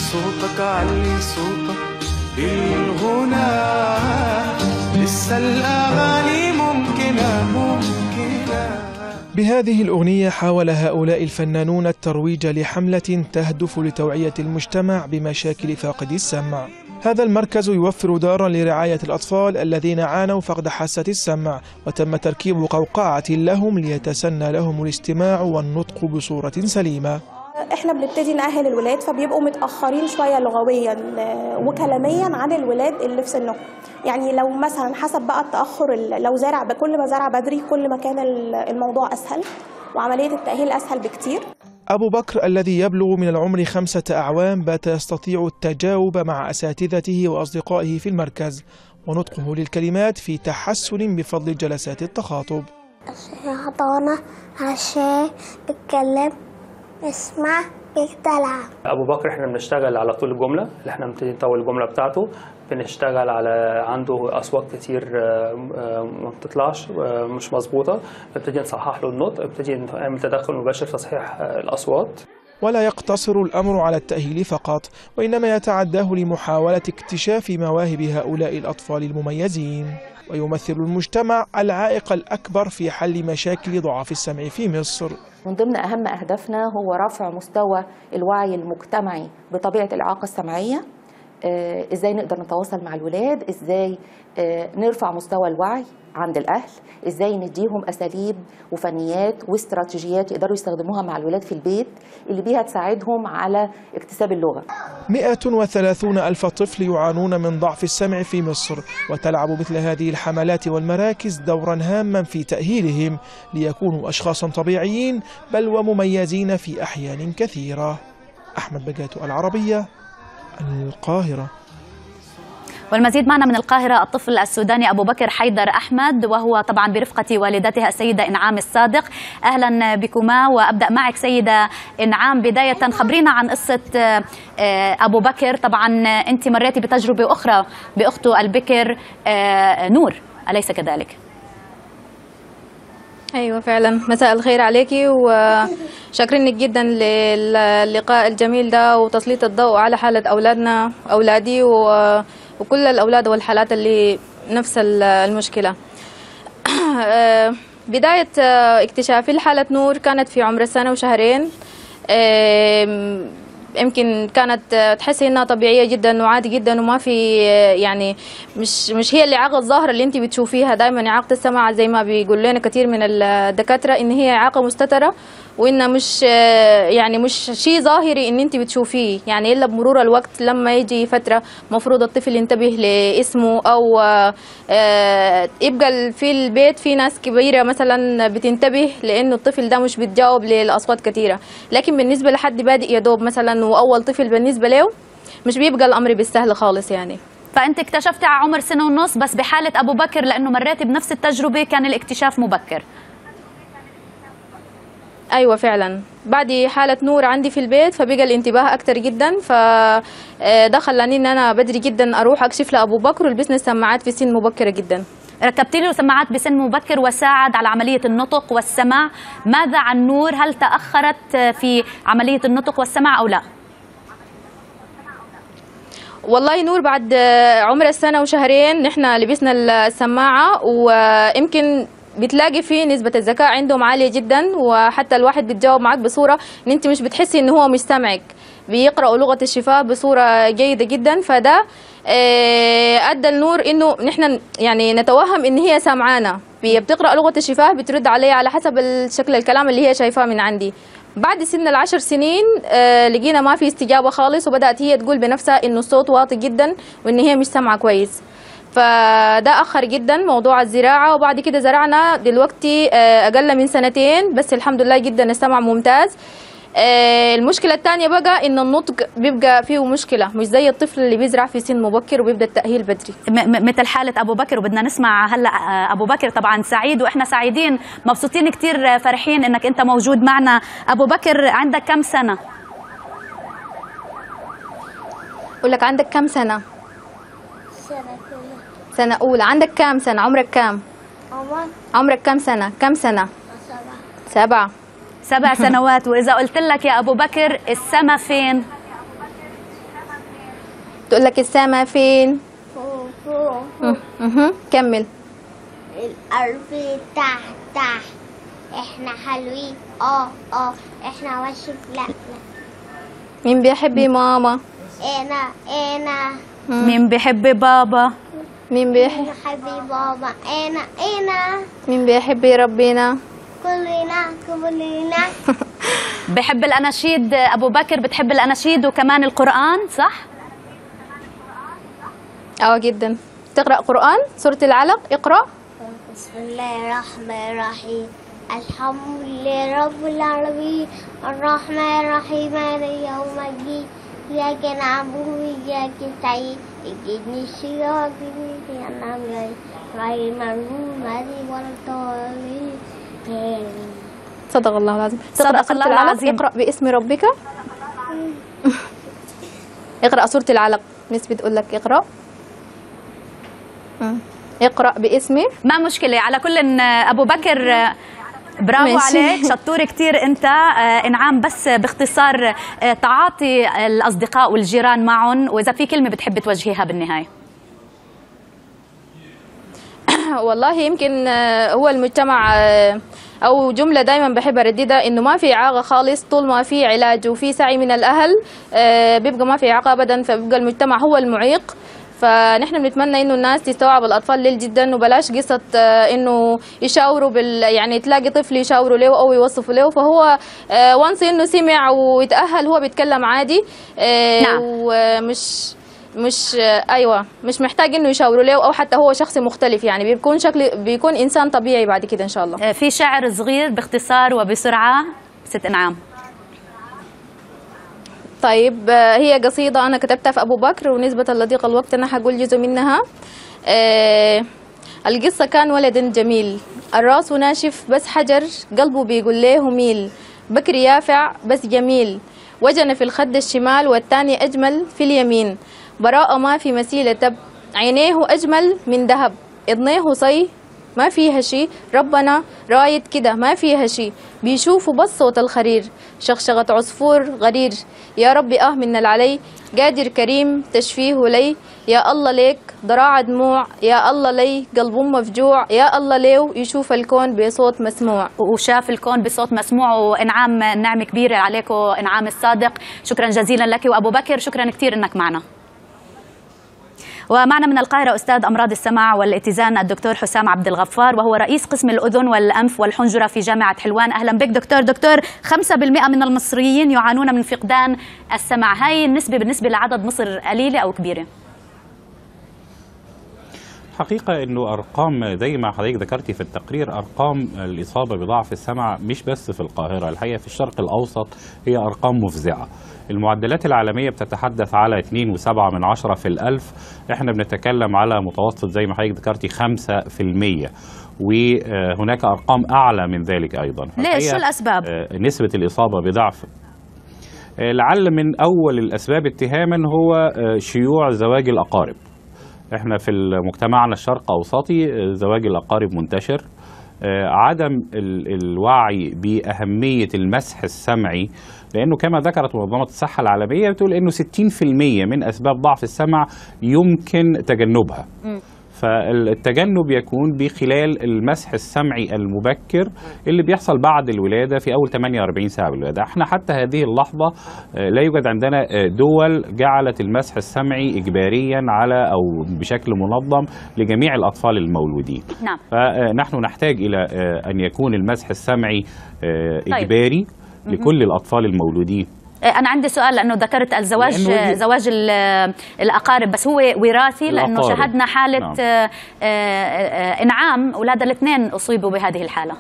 صوتك علي صوتك بالغنى لسه الأغاني ممكنة ممكنة بهذه الأغنية حاول هؤلاء الفنانون الترويج لحملة تهدف لتوعية المجتمع بمشاكل فاقدي السمع هذا المركز يوفر دارا لرعاية الأطفال الذين عانوا فقد حاسة السمع وتم تركيب قوقعة لهم ليتسنى لهم الاستماع والنطق بصورة سليمة احنا بنبتدي نأهل الولاد فبيبقوا متأخرين شوية لغويا آه، وكلاميا عن الولاد اللي في سنهم يعني لو مثلا حسب بقى التأخر ال- لو زرع كل ما زرع بدري كل ما كان ال- الموضوع أسهل وعملية التأهيل أسهل بكتير أبو بكر الذي يبلغ من العمر خمسة أعوام بات يستطيع التجاوب مع أساتذته وأصدقائه في المركز ونطقه للكلمات في تحسن بفضل جلسات التخاطب حضانة عشان نتكلم نسمع بيتلعب ابو بكر احنا بنشتغل على طول الجمله اللي احنا بنبتدي نطول الجمله بتاعته بنشتغل على عنده اصوات كتير آه، آه، ما بتطلعش آه، مش مظبوطه نبتدي نصحح له النطق نبتدي نعمل تدخل مباشر في تصحيح آه، الاصوات ولا يقتصر الأمر على التأهيل فقط وإنما يتعداه لمحاولة اكتشاف مواهب هؤلاء الأطفال المميزين ويمثل المجتمع العائق الأكبر في حل مشاكل ضعاف السمع في مصر من ضمن أهم أهدافنا هو رفع مستوى الوعي المجتمعي بطبيعة الإعاقة السمعية آه، إزاي نقدر نتواصل مع الولاد إزاي آه، نرفع مستوى الوعي عند الأهل إزاي نديهم أساليب وفنيات واستراتيجيات يقدروا يستخدموها مع الولاد في البيت اللي بيها تساعدهم على اكتساب اللغة 130 ألف طفل يعانون من ضعف السمع في مصر وتلعب مثل هذه الحملات والمراكز دورا هاما في تأهيلهم ليكونوا أشخاصا طبيعيين بل ومميزين في أحيان كثيرة أحمد بقاتو العربية القاهرة والمزيد معنا من القاهرة الطفل السوداني أبو بكر حيدر أحمد وهو طبعا برفقة والدته السيدة إنعام الصادق أهلا بكما وأبدأ معك سيدة إنعام بداية خبرينا عن قصة آه، آه، أبو بكر طبعا أنت مريتي بتجربة أخرى بأخته البكر آه، نور أليس كذلك؟ ايوه فعلا مساء الخير عليكي وشاكرينك جدا للقاء الجميل ده وتسليط الضوء على حاله اولادنا اولادي و- وكل الاولاد والحالات اللي نفس ال- المشكله آه، بدايه آه، اكتشافي لحاله نور كانت في عمر سنه وشهرين آم، يمكن كانت آه، تحسي انها طبيعيه جدا وعادي جدا وما في آه، يعني مش مش هي الاعاقه الظاهره اللي انت بتشوفيها دائما اعاقه السمع زي ما بيقول لنا كثير من الدكاتره ان هي اعاقه مستتره وانها مش آه، يعني مش شيء ظاهري ان انت بتشوفيه يعني الا بمرور الوقت لما يجي فتره مفروض الطفل ينتبه لاسمه او آه، آه، يبقى في البيت في ناس كبيره مثلا بتنتبه لانه الطفل ده مش بيتجاوب للاصوات كثيره لكن بالنسبه لحد بادئ يدوب مثلا واول طفل بالنسبه له مش بيبقى الامر بالسهل خالص يعني فأنت اكتشفتي على عمر سنة ونص بس بحالة أبو بكر لأنه مريتي بنفس التجربة كان الاكتشاف مبكر ايوه فعلا بعد حاله نور عندي في البيت فبقى الانتباه اكتر جدا فده خلاني ان انا بدري جدا اروح اكشف لابو بكر والبسنس سماعات في سن مبكره جدا ركبتي له سماعات بسن مبكر وساعد على عملية النطق والسمع ماذا عن نور هل تأخرت في عملية النطق والسمع أو لا والله نور بعد عمر السنة وشهرين نحن لبسنا السماعة ويمكن بتلاقي فيه نسبة الذكاء عندهم عالية جدا وحتى الواحد بيتجاوب معك بصورة ان انت مش بتحسي ان هو مش سامعك بيقرأوا لغة الشفاه بصورة جيدة جدا فده آه، ادى النور انه نحن يعني نتوهم ان هي سامعانا هي بتقرأ لغة الشفاه بترد عليها على حسب الشكل الكلام اللي هي شايفاه من عندي بعد سن العشر سنين آه لقينا ما في استجابة خالص وبدأت هي تقول بنفسها إنه الصوت واطي جدا وإن هي مش سامعة كويس فده أخر جدا موضوع الزراعة وبعد كده زرعنا دلوقتي آه أقل من سنتين بس الحمد لله جدا السمع ممتاز آه المشكلة الثانية بقى إن النطق بيبقى فيه مشكلة مش زي الطفل اللي بيزرع في سن مبكر وبيبدأ التأهيل بدري م- م- مثل حالة أبو بكر وبدنا نسمع هلا آه، أبو بكر طبعا سعيد وإحنا سعيدين مبسوطين كتير آه، فرحين إنك أنت موجود معنا أبو بكر عندك كم سنة؟ أقول لك عندك كم سنة؟ سنة كلها سنة أولى عندك كم سنة عمرك كم؟ عمر عمرك كم سنة؟ كم سنة؟ سبعة سبعة سبع سنوات وإذا قلت لك يا أبو بكر السما فين؟ تقول لك السما فين فوق فوق مم. مهم. كمل الأرض تحت تحت احنا حلوين اه اه احنا وش لا لا مين بيحب ماما انا انا مين بيحب بابا مين بيحب بحبي بابا انا انا مين بيحب ربنا كلنا كلنا بحب الأناشيد أبو بكر بتحب الأناشيد وكمان القرآن صح؟ اه جدا تقرأ قرآن سورة العلق اقرأ بسم الله الرحمن الرحيم الحمد لله رب العالمين الرحمن الرحيم مالك يوم الدين إياك نعبد وإياك نستعين اهدنا الصراط المستقيم أنعمت عليهم غير المغضوب عليهم ولا الضالين آمين. صدق الله العظيم صدق تقرأ سورة الله العلق العظيم. اقرأ باسم ربك اقرأ سورة العلق ناس بتقول لك اقرأ مم. اقرأ باسم ما مشكلة على كل إن أبو بكر آه، برافو ماشي. عليك شطور كتير أنت آه، إنعام بس باختصار آه، تعاطي الأصدقاء والجيران معهم وإذا في كلمة بتحب توجهيها بالنهاية والله يمكن آه، هو المجتمع آه، او جمله دائما بحب ارددها انه ما في اعاقه خالص طول ما في علاج وفي سعي من الاهل آه، بيبقى ما في اعاقه ابدا فبيبقى المجتمع هو المعيق فنحن بنتمنى انه الناس تستوعب الاطفال ليل جدا وبلاش قصه آه، انه يشاوروا بال يعني تلاقي طفل يشاوروا له او يوصفوا له فهو وانس انه سمع ويتاهل هو بيتكلم عادي آه، نعم. ومش مش ايوه مش محتاج انه يشاوروا له او حتى هو شخص مختلف يعني بيكون شكل بيكون انسان طبيعي بعد كده ان شاء الله آه، في شعر صغير باختصار وبسرعة ست إنعام طيب آه، هي قصيدة أنا كتبتها في أبو بكر ونسبة لضيق الوقت أنا حقول جزء منها آه، القصة كان ولد جميل الراس ناشف بس حجر قلبه بيقول له ميل بكر يافع بس جميل وجن في الخد الشمال والتاني أجمل في اليمين براءة ما في مسيلة تب عينيه أجمل من ذهب إذنيه صي ما فيها شي ربنا رايد كده ما فيها شي بيشوفوا بس صوت الخرير شغشغة عصفور غرير يا ربي اه من العلي قادر كريم تشفيه لي يا الله ليك ضراع دموع يا الله لي قلب مفجوع يا الله ليو يشوف الكون بصوت مسموع وشاف الكون بصوت مسموع وانعام نعمه كبيره عليكم انعام الصادق شكرا جزيلا لك وابو بكر شكرا كثير انك معنا ومعنا من القاهرة أستاذ أمراض السمع والاتزان الدكتور حسام عبد الغفار وهو رئيس قسم الأذن والأنف والحنجرة في جامعة حلوان أهلا بك دكتور دكتور 5% من المصريين يعانون من فقدان السمع هاي النسبة بالنسبة لعدد مصر قليلة أو كبيرة حقيقة انه ارقام زي ما حضرتك ذكرتي في التقرير ارقام الاصابة بضعف السمع مش بس في القاهرة الحقيقة في الشرق الاوسط هي ارقام مفزعة المعدلات العالمية بتتحدث على 2.7 من عشرة في الألف احنا بنتكلم على متوسط زي ما حضرتك ذكرتي 5% وهناك أرقام أعلى من ذلك أيضا ليش فالحقيقة، شو الأسباب؟ آه، نسبة الإصابة بضعف آه، لعل من أول الأسباب اتهاما هو آه، شيوع زواج الأقارب احنا في مجتمعنا الشرق أوسطي آه، زواج الأقارب منتشر آه، عدم ال- الوعي بأهمية المسح السمعي لأنه كما ذكرت منظمة الصحة العالمية بتقول أنه 60% من أسباب ضعف السمع يمكن تجنبها فالتجنب يكون بخلال المسح السمعي المبكر اللي بيحصل بعد الولادة في أول 48 ساعة بالولادة احنا حتى هذه اللحظة آه، لا يوجد عندنا آه، دول جعلت المسح السمعي إجباريا على أو بشكل منظم لجميع الأطفال المولودين نعم فنحن نحتاج إلى آه، أن يكون المسح السمعي آه، طيب. إجباري لكل الأطفال المولودين أنا عندي سؤال لأنه ذكرت الزواج لأنه- زواج ال- الأقارب بس هو وراثي لأنه الأقارب. شهدنا حالة نعم. آه، آه، آه، إنعام أولادها الاثنين أصيبوا بهذه الحالة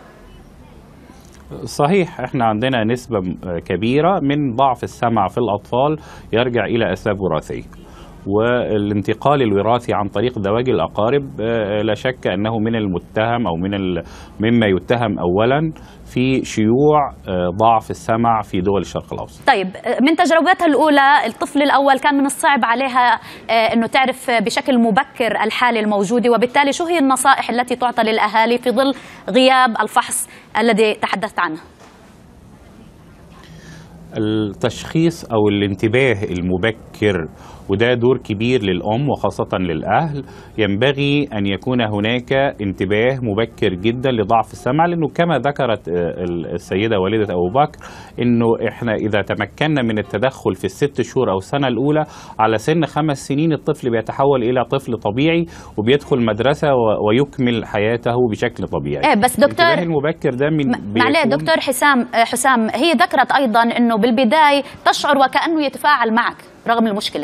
صحيح احنا عندنا نسبة م- كبيرة من ضعف السمع في الأطفال يرجع إلى أسباب وراثية والانتقال الوراثي عن طريق زواج الأقارب آه، لا شك أنه من المتهم أو من ال... مما يتهم أولا في شيوع آه، ضعف السمع في دول الشرق الأوسط طيب من تجربتها الأولى الطفل الأول كان من الصعب عليها آه، أنه تعرف بشكل مبكر الحالة الموجودة وبالتالي شو هي النصائح التي تعطى للأهالي في ظل غياب الفحص الذي تحدثت عنه التشخيص او الانتباه المبكر وده دور كبير للام وخاصه للاهل ينبغي ان يكون هناك انتباه مبكر جدا لضعف السمع لانه كما ذكرت آه، السيده والده ابو بكر انه احنا اذا تمكنا من التدخل في الست شهور او السنه الاولى على سن خمس سنين الطفل بيتحول الى طفل طبيعي وبيدخل مدرسه و- ويكمل حياته بشكل طبيعي ايه بس دكتور الانتباه المبكر ده من معليه بيكون- دكتور حسام آه، حسام هي ذكرت ايضا انه بالبدايه تشعر وكانه يتفاعل معك رغم المشكله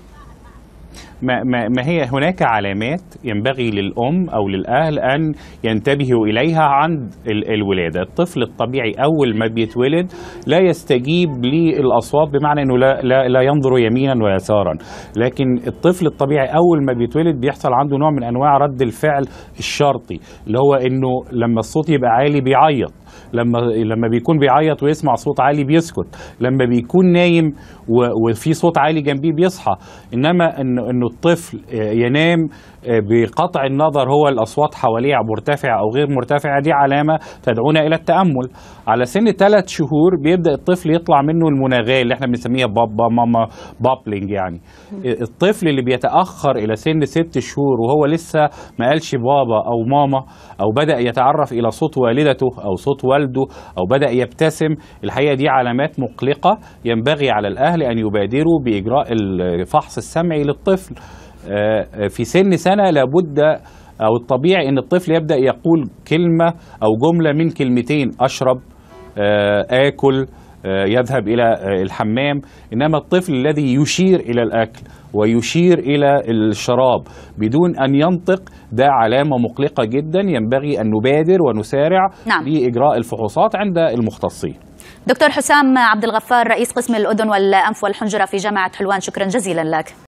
ما, ما, ما هي هناك علامات ينبغي للأم أو للأهل أن ينتبهوا إليها عند ال- الولادة الطفل الطبيعي أول ما بيتولد لا يستجيب للأصوات بمعنى أنه لا, لا, لا ينظر يمينا ويسارا لكن الطفل الطبيعي أول ما بيتولد بيحصل عنده نوع من أنواع رد الفعل الشرطي اللي هو أنه لما الصوت يبقى عالي بيعيط لما لما بيكون بيعيط ويسمع صوت عالي بيسكت لما بيكون نايم و- وفي صوت عالي جنبيه بيصحى انما انه انه الطفل آه، ينام آه، بقطع النظر هو الاصوات حواليه مرتفعه او غير مرتفعه دي علامه تدعونا الى التامل على سن ثلاث شهور بيبدا الطفل يطلع منه المناغاه اللي احنا بنسميها بابا ماما بابلينج يعني الطفل اللي بيتاخر الى سن ست شهور وهو لسه ما قالش بابا او ماما او بدا يتعرف الى صوت والدته او صوت والده او بدا يبتسم الحقيقه دي علامات مقلقه ينبغي على الاهل ان يبادروا باجراء الفحص السمعي للطفل آه، في سن سنه لابد او الطبيعي ان الطفل يبدا يقول كلمه او جمله من كلمتين اشرب آه، اكل آه، يذهب الى آه، الحمام انما الطفل الذي يشير الى الاكل ويشير الى الشراب بدون ان ينطق ده علامه مقلقه جدا ينبغي ان نبادر ونسارع نعم. لاجراء الفحوصات عند المختصين دكتور حسام عبد الغفار رئيس قسم الاذن والانف والحنجره في جامعه حلوان شكرا جزيلا لك